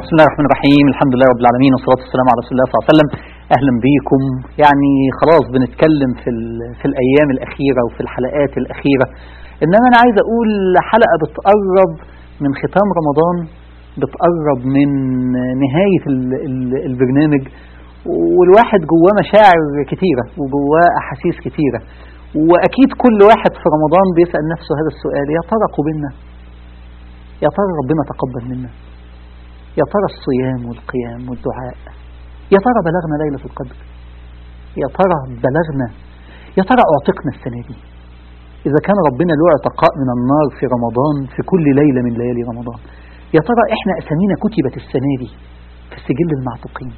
بسم الله الرحمن الرحيم الحمد لله رب العالمين والصلاة والسلام على رسول الله صلى الله عليه وسلم أهلا بيكم يعني خلاص بنتكلم في, في الأيام الأخيرة وفي الحلقات الأخيرة إنما أنا عايز أقول حلقة بتقرب من ختام رمضان بتقرب من نهاية ال ال البرنامج والواحد جواه مشاعر كتيرة وجواه أحاسيس كتيرة وأكيد كل واحد في رمضان بيسأل نفسه هذا السؤال يا ترى قبلنا يا ترى ربنا تقبل منا يا ترى الصيام والقيام والدعاء يا ترى بلغنا ليلة القدر يا ترى بلغنا يا ترى أعتقنا السنة دي إذا كان ربنا له اعتقاء من النار في رمضان في كل ليلة من ليالي رمضان يا ترى إحنا أسامينا كتبت السنة دي في سجل المعتقين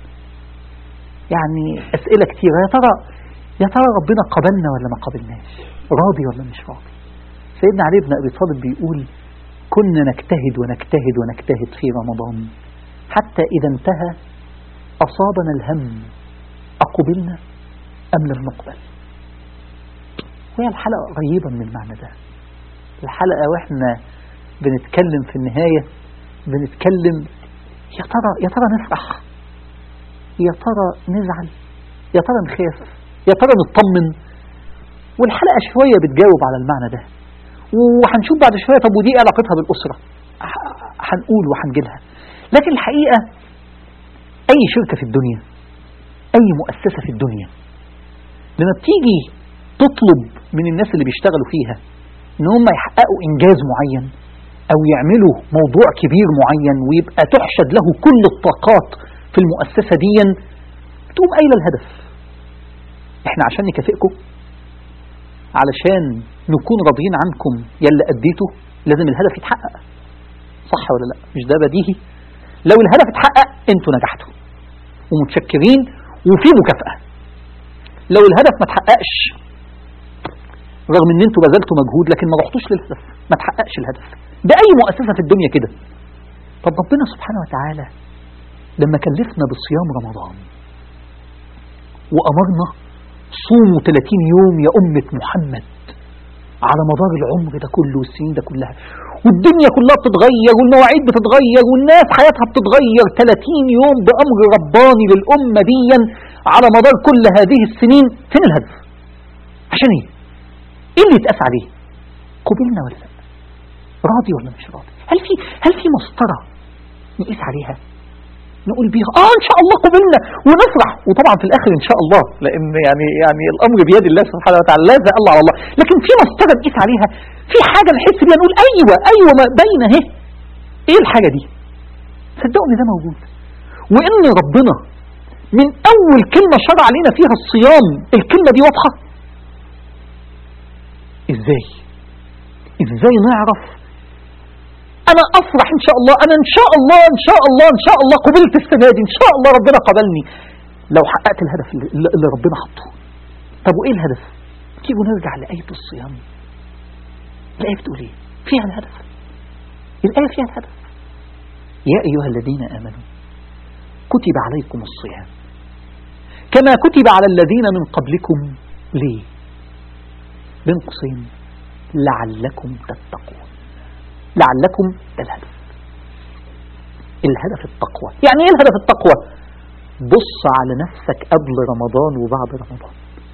يعني أسئلة كتيرة يا ترى يا ترى ربنا قبلنا ولا ما قبلناش راضي ولا مش راضي سيدنا علي بن أبي طالب بيقول كنا نجتهد ونجتهد ونجتهد في رمضان حتى إذا انتهى أصابنا الهم أقبلنا أم لم نقبل وهي الحلقة قريبة من المعنى ده الحلقة وإحنا بنتكلم في النهاية بنتكلم يا ترى يا ترى نفرح يا ترى نزعل يا ترى نخاف يا ترى نطمن والحلقة شوية بتجاوب على المعنى ده وهنشوف بعد شوية طب ودي ايه علاقتها بالأسرة هنقول وهنجيلها لكن الحقيقة أي شركة في الدنيا أي مؤسسة في الدنيا لما بتيجي تطلب من الناس اللي بيشتغلوا فيها ان هم يحققوا إنجاز معين أو يعملوا موضوع كبير معين ويبقى تحشد له كل الطاقات في المؤسسة دي تقوم قايلة الهدف احنا عشان نكافئكم علشان نكون راضيين عنكم يلا أديته لازم الهدف يتحقق صح ولا لا مش ده بديهي لو الهدف اتحقق انتوا نجحتوا ومتشكرين وفي مكافأة لو الهدف ما اتحققش رغم ان انتوا بذلتوا مجهود لكن ما رحتوش للهدف ما تحققش الهدف ده اي مؤسسة في الدنيا كده طب ربنا سبحانه وتعالى لما كلفنا بصيام رمضان وأمرنا صوموا 30 يوم يا أمة محمد على مدار العمر ده كله والسنين ده كلها والدنيا كلها بتتغير والمواعيد بتتغير والناس حياتها بتتغير 30 يوم بأمر رباني للأمة دي على مدار كل هذه السنين فين الهدف عشان ايه ايه اللي يتقاس عليه قبلنا ولا لا راضي ولا مش راضي هل في هل في مسطرة نقيس عليها نقول بيها اه ان شاء الله قبلنا ونفرح وطبعا في الاخر ان شاء الله لان يعني يعني الامر بيد الله سبحانه وتعالى لا يزال الله على الله لكن في مسطره نقيس عليها في حاجه نحس بيها نقول ايوه ايوه ما باينه اهي ايه الحاجه دي صدقوا ان ده موجود وان ربنا من اول كلمه شرع علينا فيها الصيام الكلمه دي واضحه ازاي ازاي نعرف انا افرح ان شاء الله انا ان شاء الله ان شاء الله ان شاء الله قبلت السنه دي ان شاء الله ربنا قبلني لو حققت الهدف اللي اللي ربنا حطه طب وايه الهدف تيجوا نرجع لايه الصيام الايه بتقول ايه فيها الهدف الايه فيها الهدف يا ايها الذين امنوا كتب عليكم الصيام كما كتب على الذين من قبلكم ليه بين قوسين لعلكم تتقون لعلكم الهدف الهدف التقوى يعني ايه الهدف التقوى بص على نفسك قبل رمضان وبعد رمضان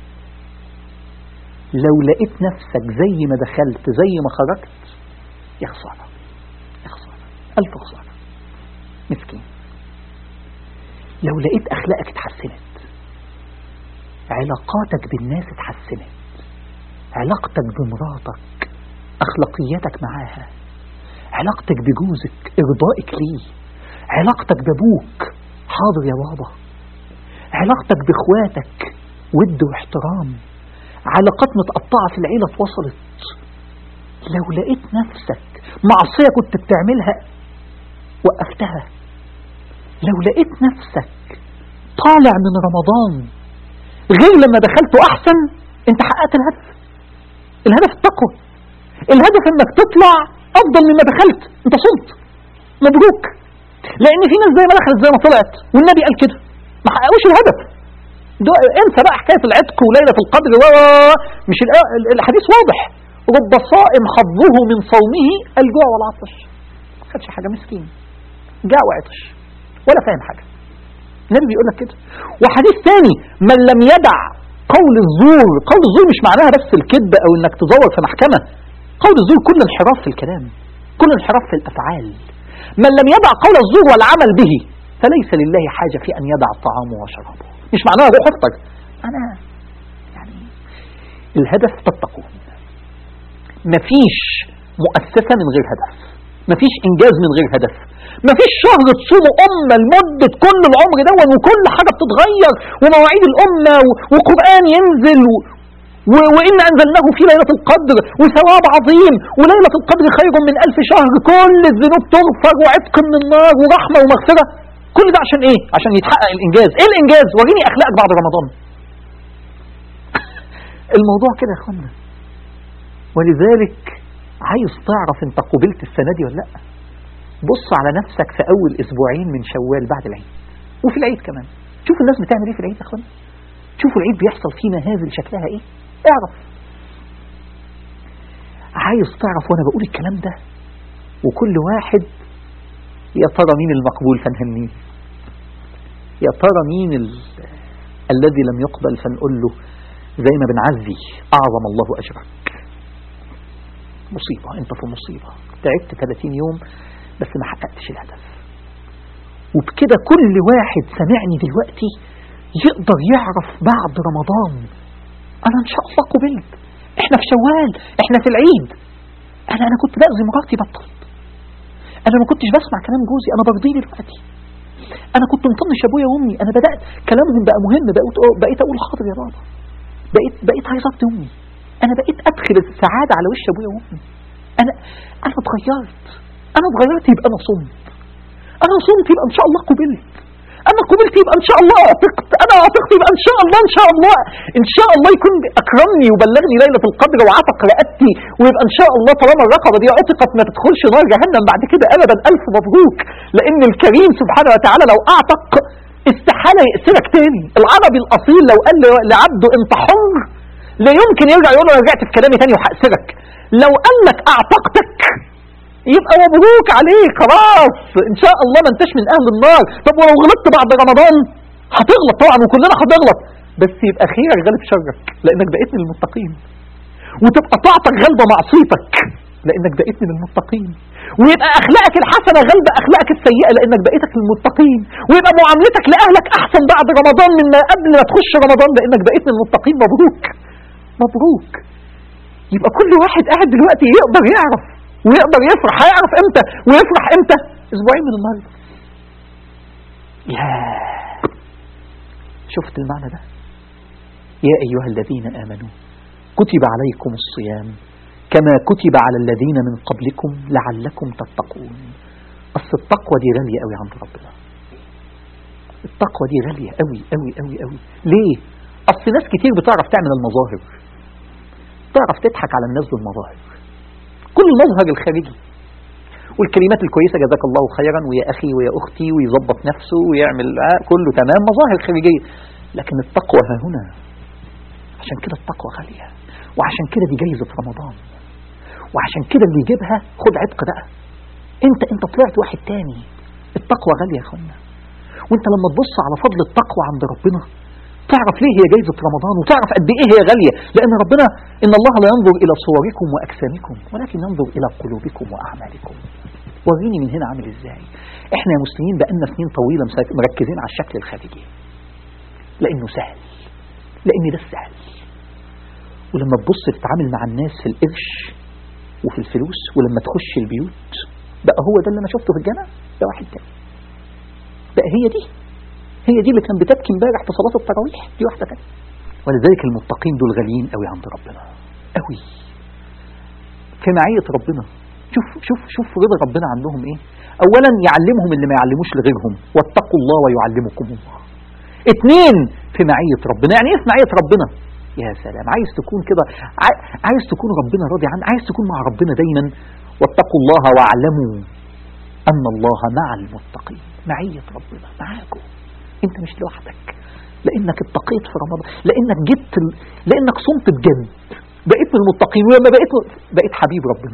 لو لقيت نفسك زي ما دخلت زي ما خرجت يا خسارة يا خسارة ألف خسارة مسكين لو لقيت أخلاقك اتحسنت علاقاتك بالناس اتحسنت علاقتك بمراتك أخلاقياتك معاها علاقتك بجوزك إرضائك ليه علاقتك بأبوك حاضر يا بابا علاقتك بإخواتك ود واحترام علاقات متقطعة في العيلة اتوصلت لو لقيت نفسك معصية كنت بتعملها وقفتها لو لقيت نفسك طالع من رمضان غير لما دخلته أحسن انت حققت الهدف الهدف التقوى الهدف انك تطلع افضل مما دخلت انت صمت مبروك لان في ناس زي ما دخلت زي ما طلعت والنبي قال كده ما حققوش الهدف ده انسى بقى حكايه العتق وليله القدر و مش الحديث واضح رب صائم حظه من صومه الجوع والعطش ما خدش حاجه مسكين جاع وعطش ولا فاهم حاجة النبي بيقول لك كده وحديث ثاني من لم يدع قول الزور قول الزور مش معناها بس الكذب او انك تزور في محكمة قول الزور كل انحراف في الكلام كل انحراف في الافعال من لم يدع قول الزور والعمل به فليس لله حاجة في ان يدع طعامه وشرابه مش معناها روح افطر انا يعني الهدف تتقون مفيش مؤسسة من غير هدف مفيش انجاز من غير هدف مفيش شهر تصوموا أمة لمدة كل العمر دون وكل حاجة بتتغير ومواعيد الأمة و- وقرآن ينزل و... و... وإن أنزلناه في ليلة القدر وثواب عظيم وليلة القدر خير من ألف شهر كل الذنوب تغفر وعتق من النار ورحمة ومغفرة كل ده عشان إيه؟ عشان يتحقق الإنجاز إيه الإنجاز؟ وريني أخلاقك بعد رمضان الموضوع كده يا أخوانا ولذلك عايز تعرف انت قبلت السنة دي ولا لا بص على نفسك في أول أسبوعين من شوال بعد العيد وفي العيد كمان شوف الناس بتعمل ايه في العيد يا أخوانا شوفوا العيد بيحصل فيه مهازل شكلها ايه اعرف عايز تعرف وانا بقول الكلام ده وكل واحد يا ترى مين المقبول فنهنيه يا ترى مين ال... الذي لم يقبل فنقول له زي ما بنعزي أعظم الله أجرك مصيبة أنت في مصيبة تعبت 30 يوم بس ما حققتش الهدف وبكده كل واحد سمعني دلوقتي يقدر يعرف بعد رمضان أنا إن شاء الله قبلت إحنا في شوال إحنا في العيد أنا أنا كنت بأذي مراتي بطلت أنا ما كنتش بسمع كلام جوزي أنا برضيه دلوقتي أنا كنت مطنش أبويا وأمي أنا بدأت كلامهم بقى مهم بقيت بقيت أقول حاضر يا بابا بقيت بقيت عايز أرضي أمي أنا بقيت أدخل السعادة على وش أبويا وأمي أنا أنا اتغيرت أنا اتغيرت يبقى أنا صمت أنا صمت يبقى إن شاء الله قبلت أنا قبلت يبقى إن شاء الله أعتقت أنا أعتقت يبقى إن شاء الله إن شاء الله إن شاء الله يكون أكرمني وبلغني ليلة القدر وعتق رقبتي ويبقى إن شاء الله طالما الرقبة دي عتقت ما تدخلش نار جهنم بعد كده أبدا ألف مبروك لأن الكريم سبحانه وتعالى لو أعتق استحالة يأسرك تاني العربي الأصيل لو قال لعبده أنت حر لا يمكن يرجع يقول له أنا رجعت في كلامي تاني وهأسرك لو قال لك أعتقتك يبقى مبروك عليك خلاص ان شاء الله ما انتش من اهل النار طب ولو غلطت بعد رمضان هتغلط طبعا وكلنا هنغلط بس يبقى خيرك غالب شرك لانك بقيت من المتقين وتبقى طاعتك غالبه معصيتك لانك بقيت من المتقين ويبقى اخلاقك الحسنه غالبه اخلاقك السيئه لانك بقيتك من المتقين ويبقى معاملتك لاهلك احسن بعد رمضان من ما قبل ما تخش رمضان لانك بقيت من المتقين مبروك مبروك يبقى كل واحد قاعد دلوقتي يقدر يعرف ويقدر يفرح هيعرف امتى ويفرح امتى اسبوعين من النهارده يا شفت المعنى ده يا ايها الذين امنوا كتب عليكم الصيام كما كتب على الذين من قبلكم لعلكم تتقون اصل التقوى دي غاليه قوي عند ربنا التقوى دي غاليه قوي قوي قوي قوي ليه اصل ناس كتير بتعرف تعمل المظاهر تعرف تضحك على الناس بالمظاهر كل المظهر الخارجي والكلمات الكويسة جزاك الله خيرا ويا أخي ويا أختي ويظبط نفسه ويعمل آه كله تمام مظاهر خارجية لكن التقوى ها هنا عشان كده التقوى غالية وعشان كده دي جايزة رمضان وعشان كده اللي يجيبها خد عتق بقى انت انت طلعت واحد تاني التقوى غالية يا اخوانا وانت لما تبص على فضل التقوى عند ربنا تعرف ليه هي جايزة رمضان وتعرف قد ايه هي غالية لان ربنا ان الله لا ينظر الى صوركم واجسامكم ولكن ينظر الى قلوبكم واعمالكم وريني من هنا عامل ازاي احنا يا مسلمين بقالنا سنين طويلة مركزين على الشكل الخارجي لانه سهل لان ده السهل ولما تبص تتعامل مع الناس في القرش وفي الفلوس ولما تخش البيوت بقى هو ده اللي انا شفته في الجامع ده واحد تاني بقى هي دي هي دي اللي كان بتبكي امبارح في صلاة التراويح دي واحدة تانية ولذلك المتقين دول غاليين قوي عند ربنا قوي في معية ربنا شوف شوف شوف رضا ربنا عنهم ايه اولا يعلمهم اللي ما يعلموش لغيرهم واتقوا الله ويعلمكم الله اثنين في معية ربنا يعني ايه في معية ربنا يا سلام عايز تكون كده عايز تكون ربنا راضي عنك عايز تكون مع ربنا دايما واتقوا الله واعلموا ان الله مع المتقين معية ربنا معاكم انت مش لوحدك لانك اتقيت في رمضان لانك جبت ال... لانك صمت بجد بقيت من المتقين ولما بقيت بقيت حبيب ربنا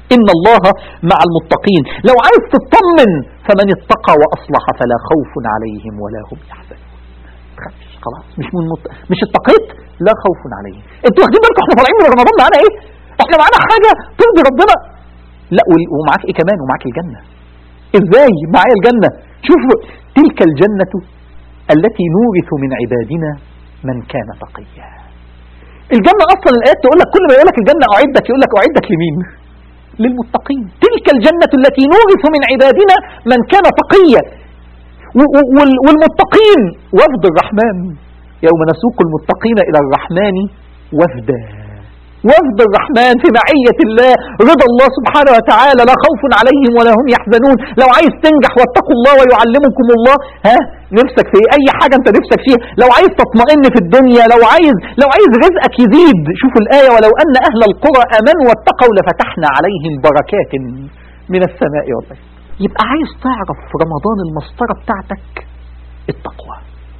إن الله مع المتقين لو عايز تطمن فمن اتقى وأصلح فلا خوف عليهم ولا هم يحزنون تخافش خلاص مش من مت... مش اتقيت لا خوف عليهم انتوا واخدين بالكم احنا طالعين من رمضان معانا ايه احنا معانا حاجة ترضي ربنا لا وال- ومعاك ايه كمان ومعاك الجنة ازاي معايا الجنة شوفوا تلك الجنة التي نورث من عبادنا من كان تقيا الجنة أصلا الآيات تقول لك كل ما يقول لك الجنة أعدت يقول لك أعدت لمين؟ للمتقين تلك الجنة التي نورث من عبادنا من كان تقيا و- و- وال- والمتقين وفد الرحمن يوم نسوق المتقين إلى الرحمن وفدا وفد الرحمن في معية الله رضا الله سبحانه وتعالى لا خوف عليهم ولا هم يحزنون لو عايز تنجح واتقوا الله ويعلمكم الله ها نفسك في إيه؟ اي حاجة انت نفسك فيها لو عايز تطمئن في الدنيا لو عايز لو عايز رزقك يزيد شوفوا الآية ولو أن أهل القرى آمنوا واتقوا لفتحنا عليهم بركات من السماء والأرض يبقى عايز تعرف في رمضان المسطرة بتاعتك التقوى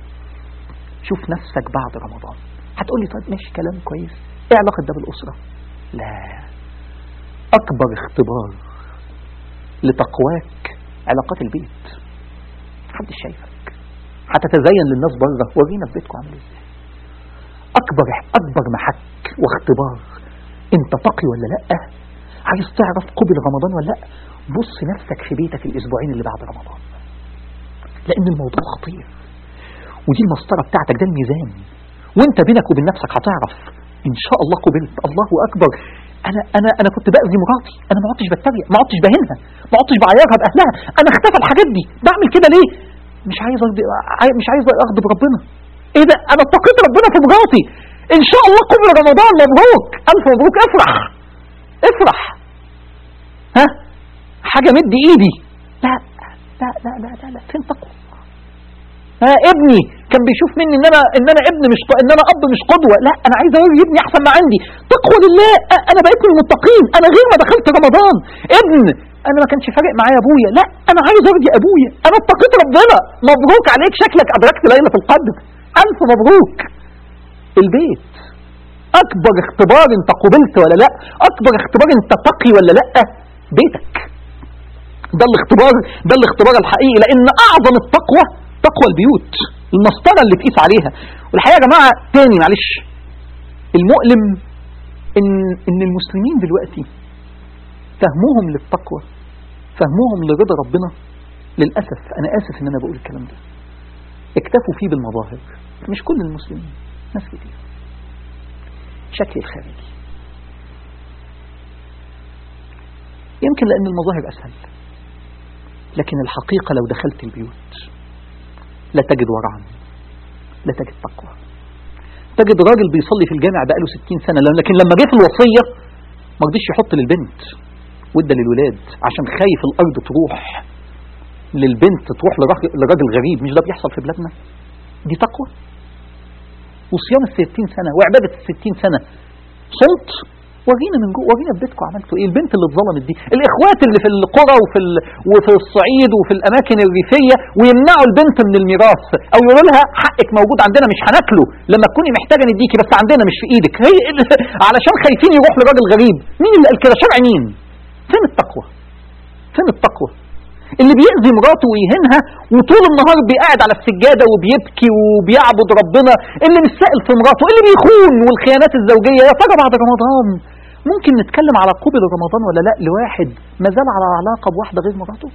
شوف نفسك بعد رمضان هتقولي طيب ماشي كلام كويس ايه علاقة ده بالأسرة لا أكبر اختبار لتقواك علاقات البيت محدش شايفك هتتزين للناس بره ورينا في بيتكم عامل ازاي أكبر أكبر محك واختبار أنت تقي ولا لأ عايز تعرف قبل رمضان ولا لأ بص نفسك في بيتك الأسبوعين اللي بعد رمضان لأن الموضوع خطير ودي المسطرة بتاعتك ده الميزان وانت بينك وبين نفسك هتعرف ان شاء الله قبلت الله اكبر انا انا انا كنت باذي مراتي انا ما عدتش بتريق ما عدتش بهنها ما عدتش بعيرها باهلها انا اختفى الحاجات دي بعمل كده ليه مش عايز أرضي عاي- مش عايز اغضب ربنا ايه ده انا اتقيت ربنا في مراتي ان شاء الله قبل رمضان مبروك الف مبروك افرح افرح ها حاجه مد ايدي لا لا لا لا لا, لا. فين تقوى ها ابني كان بيشوف مني ان انا ان انا ابن مش ان انا اب مش قدوه لا انا عايز اوري ابني احسن ما عندي تقوى لله أ- انا بقيت من المتقين انا غير ما دخلت رمضان ابن انا ما كانش فارق معايا ابويا لا انا عايز ارضي ابويا انا اتقيت ربنا مبروك عليك شكلك ادركت ليله القدر الف مبروك البيت اكبر اختبار انت قبلت ولا لا اكبر اختبار انت تقي ولا لا بيتك ده الاختبار ده الاختبار الحقيقي لان اعظم التقوى تقوى البيوت المسطره اللي تقيس عليها والحقيقه يا جماعه تاني معلش المؤلم ان ان المسلمين دلوقتي فهمهم للتقوى فهمهم لرضا ربنا للاسف انا اسف ان انا بقول الكلام ده اكتفوا فيه بالمظاهر مش كل المسلمين ناس كتير شكل الخارجي يمكن لان المظاهر اسهل لكن الحقيقه لو دخلت البيوت لا تجد ورعا لا تجد تقوى تجد راجل بيصلي في الجامع بقاله 60 سنة لكن لما جه في الوصية ما رضيش يحط للبنت وادى للولاد عشان خايف الأرض تروح للبنت تروح لراجل لراجل غريب مش ده بيحصل في بلادنا دي تقوى وصيام ال 60 سنة وعبادة ال 60 سنة صمت ورينا من جوه ورينا في بيتكم عملتوا ايه البنت اللي اتظلمت دي الاخوات اللي في القرى وفي ال... وفي الصعيد وفي الاماكن الريفيه ويمنعوا البنت من الميراث او يقولوا لها حقك موجود عندنا مش هناكله لما تكوني محتاجه نديكي بس عندنا مش في ايدك هي علشان خايفين يروح لراجل غريب مين اللي قال كده شرع مين فين التقوى فين التقوى اللي بيأذي مراته ويهينها وطول النهار بيقعد على السجادة وبيبكي وبيعبد ربنا اللي مش سائل في مراته اللي بيخون والخيانات الزوجية يا ترى بعد رمضان ممكن نتكلم على قبل رمضان ولا لا لواحد ما زال على علاقة بواحدة غير مراته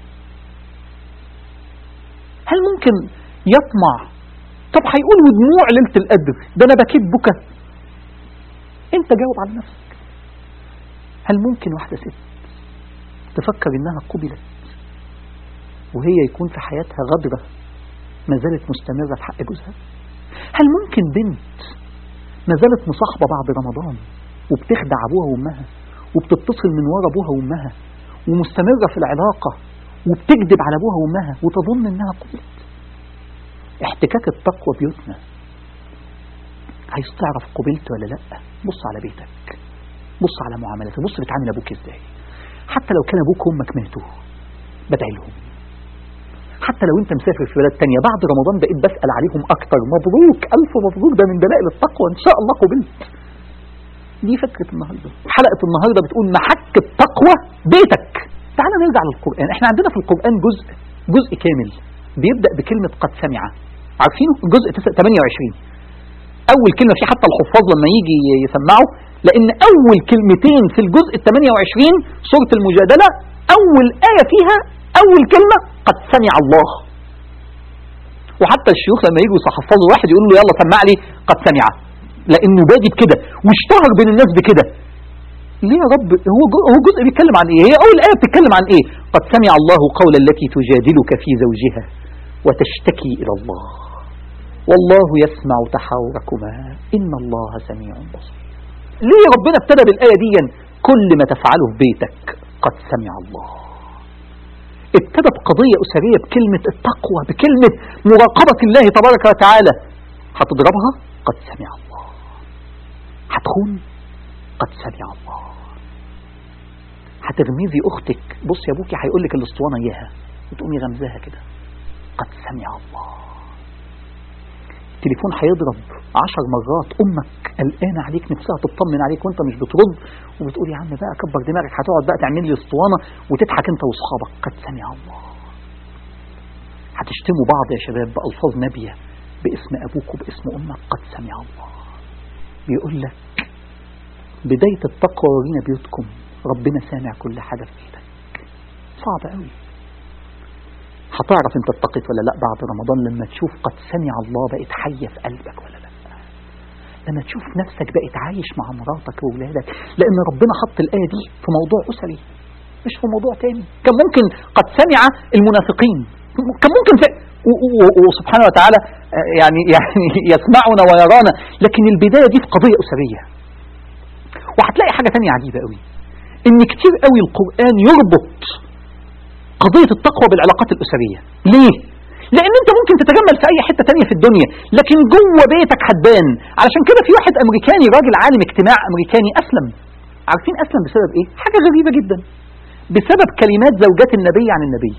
هل ممكن يطمع طب هيقول ودموع ليلة القدر ده انا بكيت بكى انت جاوب على نفسك هل ممكن واحدة ست تفكر انها قبلت وهي يكون في حياتها غدرة ما زالت مستمرة في حق جوزها هل ممكن بنت ما زالت مصاحبة بعد رمضان وبتخدع أبوها وأمها وبتتصل من ورا أبوها وأمها ومستمرة في العلاقة وبتكذب على أبوها وأمها وتظن إنها قبلت احتكاك التقوى بيوتنا عايز تعرف قبلت ولا لأ بص على بيتك بص على معاملتك بص بتعامل أبوك إزاي حتى لو كان أبوك وأمك ماتوا بدعي لهم حتى لو انت مسافر في بلد تانية بعد رمضان بقيت بسأل عليهم اكتر مبروك الف مبروك ده من دلائل التقوى ان شاء الله قبلت دي فكرة النهاردة حلقة النهاردة بتقول محك التقوى بيتك تعال نرجع للقرآن احنا عندنا في القرآن جزء جزء كامل بيبدأ بكلمة قد سمع عارفينه الجزء 28 أول كلمة فيه حتى الحفاظ لما يجي يسمعوا لأن أول كلمتين في الجزء ال 28 سورة المجادلة أول آية فيها أول كلمة قد سمع الله وحتى الشيوخ لما يجوا يحفظوا واحد يقول له يلا سمع لي قد سمع لأنه بادي بكده واشتهر بين الناس بكده ليه يا رب هو هو جزء بيتكلم عن ايه هي اول ايه بتتكلم عن ايه قد سمع الله قول التي تجادلك في زوجها وتشتكي الى الله والله يسمع تحاوركما ان الله سميع بصير ليه ربنا ابتدى بالايه دي كل ما تفعله في بيتك قد سمع الله ابتدى بقضية أسرية بكلمة التقوى بكلمة مراقبة الله تبارك وتعالى هتضربها قد سمع الله هتخون قد سمع الله هتغمزي اختك بص يا ابوكي هيقول لك الاسطوانه اياها وتقومي غمزاها كده قد سمع الله التليفون هيضرب عشر مرات امك قلقانه عليك نفسها تطمن عليك وانت مش بترد وبتقول يا عم بقى كبر دماغك هتقعد بقى تعمل لي اسطوانه وتضحك انت واصحابك قد سمع الله هتشتموا بعض يا شباب بالفاظ نابيه باسم ابوك وباسم امك قد سمع الله بيقول لك بداية التقوى ورينا بيوتكم ربنا سامع كل حاجة في بيتك صعب قوي هتعرف انت اتقيت ولا لا بعد رمضان لما تشوف قد سمع الله بقت حية في قلبك ولا لا لما تشوف نفسك بقت عايش مع مراتك وولادك لان ربنا حط الآية دي في موضوع أسري مش في موضوع تاني كان ممكن قد سمع المنافقين كان ممكن في وسبحانه وتعالى يعني يعني يسمعنا ويرانا لكن البداية دي في قضية أسرية وهتلاقي حاجة تانية عجيبة قوي ان كتير قوي القرآن يربط قضية التقوى بالعلاقات الأسرية ليه؟ لأن أنت ممكن تتجمل في أي حتة تانية في الدنيا لكن جوه بيتك هتبان علشان كده في واحد أمريكاني راجل عالم اجتماع أمريكاني أسلم عارفين أسلم بسبب إيه؟ حاجة غريبة جدا بسبب كلمات زوجات النبي عن النبي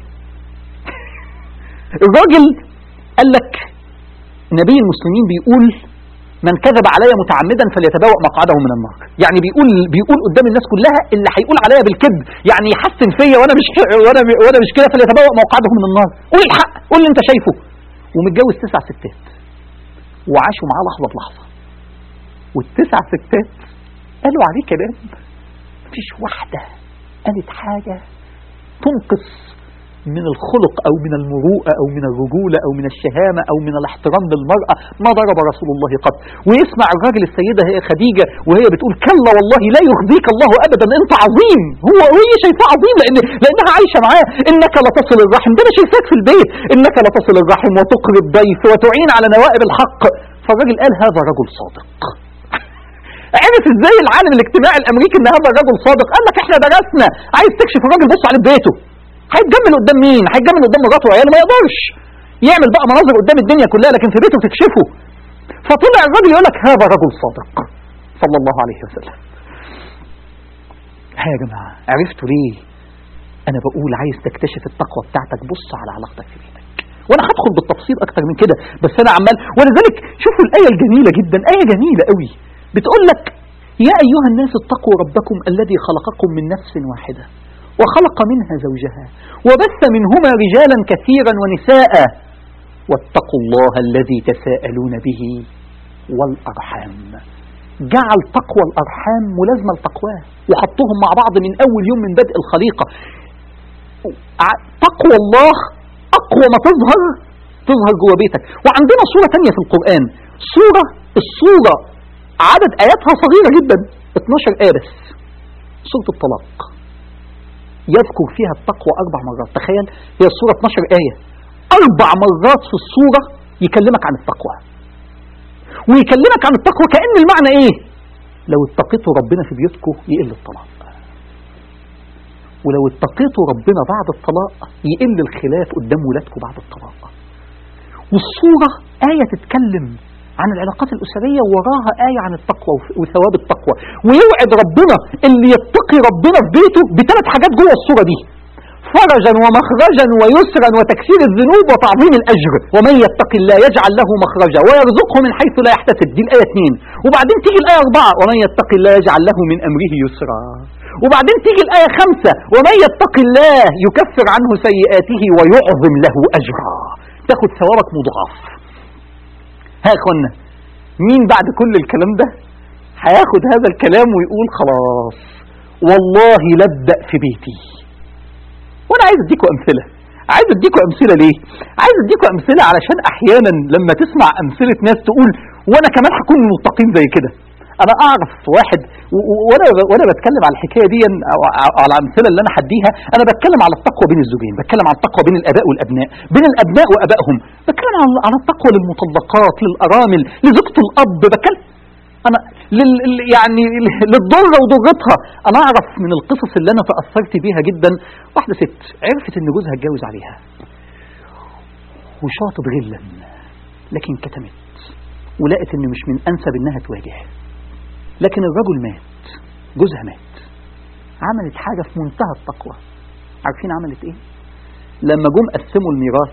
الراجل قال لك نبي المسلمين بيقول من كذب علي متعمدا فليتبوأ مقعده من النار يعني بيقول بيقول قدام الناس كلها اللي هيقول عليا بالكذب يعني يحسن فيا وانا مش وانا وانا مش كده فليتبوأ مقعده من النار قول الحق قول اللي انت شايفه ومتجوز تسع ستات وعاشوا معاه لحظه بلحظه والتسع ستات قالوا عليه كلام مفيش واحده قالت حاجه تنقص من الخلق أو من المروءة أو من الرجولة أو من الشهامة أو من الاحترام للمرأة ما ضرب رسول الله قط ويسمع الراجل السيدة هي خديجة وهي بتقول كلا والله لا يخزيك الله أبدا أنت عظيم هو هي شايفاه عظيم لأن لأنها عايشة معاه إنك لتصل الرحم ده أنا شايفاك في البيت إنك لتصل الرحم وتقري الضيف وتعين على نوائب الحق فالراجل قال هذا رجل صادق عرف ازاي العالم الاجتماعي الامريكي ان هذا الرجل صادق قال لك احنا درسنا عايز تكشف الراجل بص على بيته هيتجمل قدام مين هيتجمل قدام مراته وعياله ما يقدرش يعمل بقى مناظر قدام الدنيا كلها لكن في بيته تكشفه فطلع الراجل يقول لك هذا رجل صادق صلى الله عليه وسلم ها يا جماعه عرفتوا ليه انا بقول عايز تكتشف التقوى بتاعتك بص على علاقتك في بيتك وانا هدخل بالتفصيل اكتر من كده بس انا عمال ولذلك شوفوا الايه الجميله جدا ايه جميله قوي بتقول لك يا ايها الناس اتقوا ربكم الذي خلقكم من نفس واحده وخلق منها زوجها وبث منهما رجالا كثيرا ونساء واتقوا الله الذي تساءلون به والأرحام جعل تقوى الأرحام ملازمة لتقواه وحطهم مع بعض من أول يوم من بدء الخليقة تقوى الله أقوى ما تظهر تظهر جوه بيتك وعندنا صورة تانية في القرآن صورة الصورة عدد آياتها صغيرة جدا 12 آية بس سورة الطلاق يذكر فيها التقوى أربع مرات تخيل هي السورة 12 آية أربع مرات في السورة يكلمك عن التقوى ويكلمك عن التقوى كأن المعنى إيه لو اتقيتوا ربنا في بيوتكم يقل الطلاق ولو اتقيتوا ربنا بعد الطلاق يقل الخلاف قدام ولادكم بعد الطلاق والصورة آية تتكلم عن العلاقات الأسرية وراها آية عن التقوى وثواب التقوى ويوعد ربنا اللي يتقي ربنا في بيته بثلاث حاجات جوه الصورة دي فرجا ومخرجا ويسرا وتكفير الذنوب وتعظيم الأجر ومن يتق الله يجعل له مخرجا ويرزقه من حيث لا يحتسب دي الآية 2 وبعدين تيجي الآية 4 ومن يتق الله يجعل له من أمره يسرا وبعدين تيجي الآية 5 ومن يتق الله يكفر عنه سيئاته ويعظم له أجرا تاخد ثوابك مضاعف ها يا اخوانا مين بعد كل الكلام ده هياخد هذا الكلام ويقول خلاص والله لابدأ في بيتي وانا عايز اديكم امثله عايز اديكم امثله ليه عايز اديكم امثله علشان احيانا لما تسمع امثله ناس تقول وانا كمان هكون من المتقين زي كده انا اعرف واحد و- و- وانا وانا بتكلم على الحكايه دي او أو على الامثله اللي انا هديها انا بتكلم على التقوى بين الزوجين بتكلم على التقوى بين الاباء والابناء بين الابناء وابائهم بتكلم على على التقوى للمطلقات للارامل لزوجة الاب بتكلم انا لل ال- يعني للضره وضرتها انا اعرف من القصص اللي انا تاثرت بيها جدا واحده ست عرفت ان جوزها اتجوز عليها وشاطب غلا لكن كتمت ولقت ان مش من انسب انها تواجه لكن الرجل مات جوزها مات عملت حاجه في منتهى التقوى عارفين عملت ايه لما جم قسموا الميراث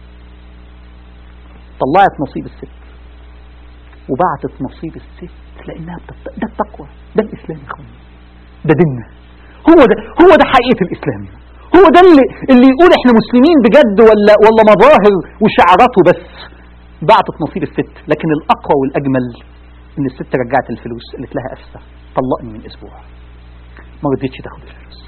طلعت نصيب الست وبعتت نصيب الست لانها بتت... ده التقوى ده الاسلام يا اخوان ده ديننا هو ده هو ده حقيقه الاسلام هو ده اللي اللي يقول احنا مسلمين بجد ولا ولا مظاهر وشعارات وبس بعتت نصيب الست لكن الاقوى والاجمل ان الست رجعت الفلوس قالت لها اسفه طلقني من اسبوع ما رضيتش تاخد الفلوس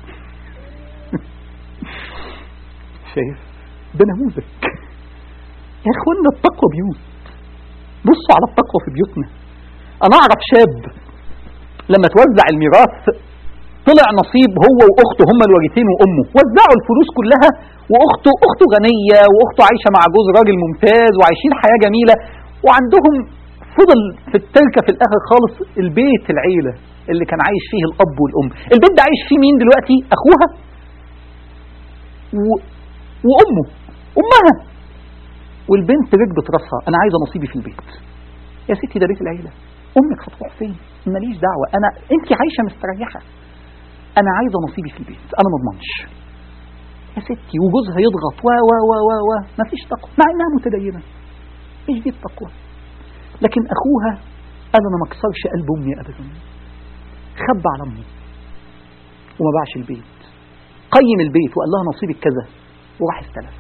شايف ده نموذج يا اخوانا التقوى بيوت بصوا على التقوى في بيوتنا انا اعرف شاب لما توزع الميراث طلع نصيب هو واخته هما الوارثين وامه وزعوا الفلوس كلها واخته اخته غنيه واخته عايشه مع جوز راجل ممتاز وعايشين حياه جميله وعندهم فضل في التركه في الاخر خالص البيت العيله اللي كان عايش فيه الاب والام البيت ده عايش فيه مين دلوقتي اخوها و... وامه امها والبنت ركبت راسها انا عايزه نصيبي في البيت يا ستي ده بيت العيله امك هتروح فين ماليش دعوه انا انت عايشه مستريحه انا عايزه نصيبي في البيت انا ما اضمنش يا ستي وجوزها يضغط و و و و و مفيش تقوى مع انها متدينه مش دي التقوى لكن اخوها قال انا ما اكسرش قلب امي ابدا خبى على امه وما باعش البيت قيم البيت وقال لها نصيبك كذا وراح استلف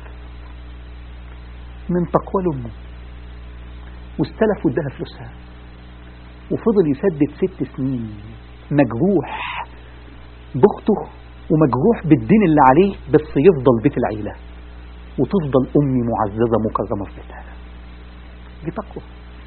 من تقوى لامه واستلف واداها فلوسها وفضل يسدد ست سنين مجروح باخته ومجروح بالدين اللي عليه بس يفضل بيت العيلة وتفضل أمي معززة مكرمة في بيتها دي تقوى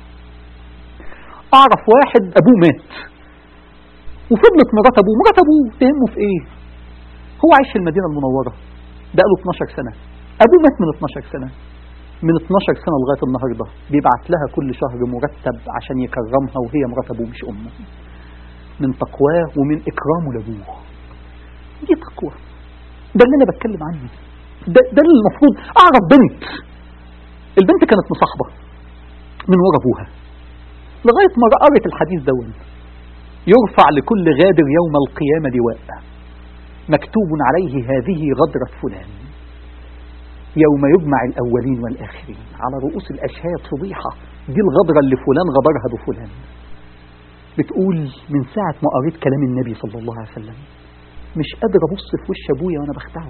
أعرف واحد أبوه مات وفضلت مرات أبوه مرات أبوه تهمه في إيه هو عايش في المدينة المنورة بقاله 12 سنة أبوه مات من 12 سنة من 12 سنة لغاية النهاردة بيبعت لها كل شهر مرتب عشان يكرمها وهي مرات أبوه مش أمه من تقواه ومن إكرامه لأبوه دي تقوى ده اللي أنا بتكلم عنه ده, ده اللي المفروض أعرف بنت البنت كانت مصاحبة من ورا أبوها لغاية ما قرأت الحديث دون يرفع لكل غادر يوم القيامة لواء مكتوب عليه هذه غدرة فلان يوم يجمع الأولين والآخرين على رؤوس الأشهاد فضيحة دي الغدرة اللي فلان غدرها بفلان بتقول من ساعة ما قريت كلام النبي صلى الله عليه وسلم مش قادر أبص في وش أبويا وأنا بخدعه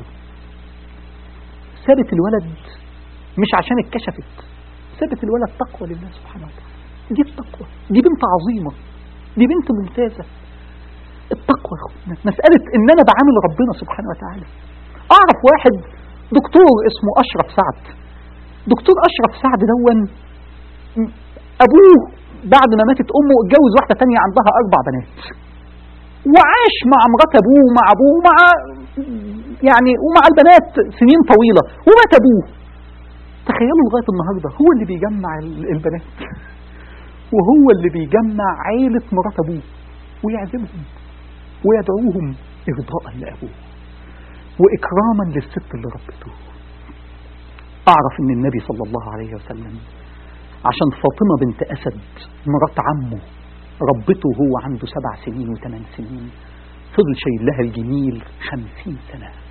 سابت الولد مش عشان اتكشفت سابت الولد تقوى لله سبحانه وتعالى دي التقوى دي بنت عظيمة دي بنت ممتازة التقوى يا اخوانا مسألة ان انا بعامل ربنا سبحانه وتعالى اعرف واحد دكتور اسمه اشرف سعد دكتور اشرف سعد دون ابوه بعد ما ماتت امه اتجوز واحدة تانية عندها اربع بنات وعاش مع مرات ابوه ومع ابوه ومع يعني ومع البنات سنين طويلة ومات ابوه تخيلوا لغاية النهاردة هو اللي بيجمع البنات وهو اللي بيجمع عيلة مرات ابوه ويعزمهم ويدعوهم إرضاء لأبوه وإكراما للست اللي ربته أعرف أن النبي صلى الله عليه وسلم عشان فاطمة بنت أسد مرات عمه ربته هو عنده سبع سنين وثمان سنين فضل شايل لها الجميل خمسين سنة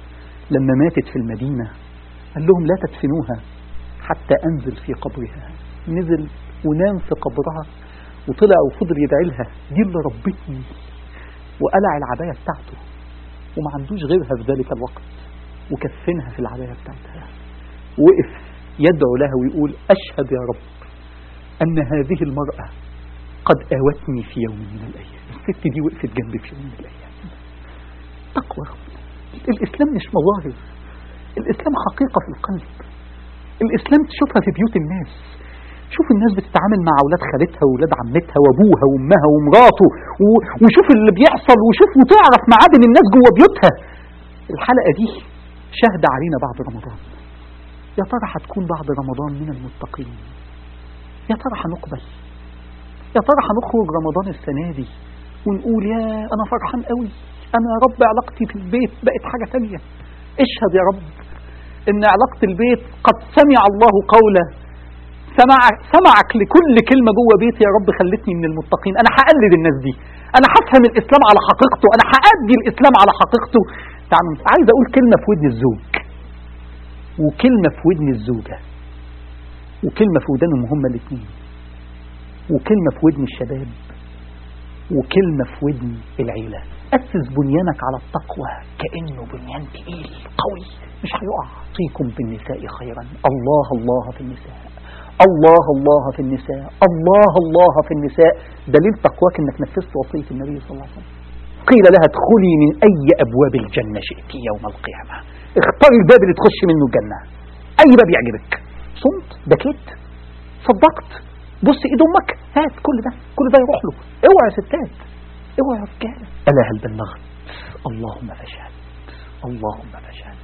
لما ماتت في المدينة قال لهم لا تدفنوها حتى أنزل في قبرها نزل ونام في قبرها وطلع وفضل يدعي لها دي اللي ربتني وقلع العباية بتاعته وما عندوش غيرها في ذلك الوقت وكفنها في العباية بتاعتها وقف يدعو لها ويقول أشهد يا رب أن هذه المرأة قد آوتني في يوم من الأيام الست دي وقفت جنبي في يوم من الأيام تقوى الإسلام مش مظاهر الإسلام حقيقة في القلب الإسلام تشوفها في بيوت الناس شوف الناس بتتعامل مع أولاد خالتها وأولاد عمتها وأبوها وأمها ومراته و- وشوف اللي بيحصل وشوف وتعرف معادن الناس جوه بيوتها الحلقة دي شاهدة علينا بعد رمضان يا ترى هتكون بعد رمضان من المتقين يا ترى هنقبل يا ترى هنخرج رمضان السنة دي ونقول يا أنا فرحان قوي أنا يا رب علاقتي في البيت بقت حاجة تانية اشهد يا رب إن علاقة البيت قد سمع الله قوله سمع سمعك لكل كلمة جوه بيتي يا رب خلتني من المتقين أنا هقلد الناس دي أنا هفهم الإسلام على حقيقته أنا هأدي الإسلام على حقيقته تعالوا عايز أقول كلمة في ودن الزوج وكلمة في ودن الزوجة وكلمة في ودانهم هما الاثنين وكلمة في ودن الشباب وكلمة في ودن العيلة أسس بنيانك على التقوى كأنه بنيان تقيل قوي مش هيقع فيكم بالنساء خيرا الله الله في النساء الله الله في النساء الله الله في النساء دليل تقواك انك نفذت وصية النبي صلى الله عليه وسلم قيل لها ادخلي من أي أبواب الجنة شئت يوم القيامة اختاري الباب اللي تخش منه الجنة أي باب يعجبك صمت بكيت صدقت بص ايد امك هات كل ده كل ده يروح له اوعى يا ستات اوعى يا رجاله الا هل بلغت اللهم فاشهد اللهم فاشهد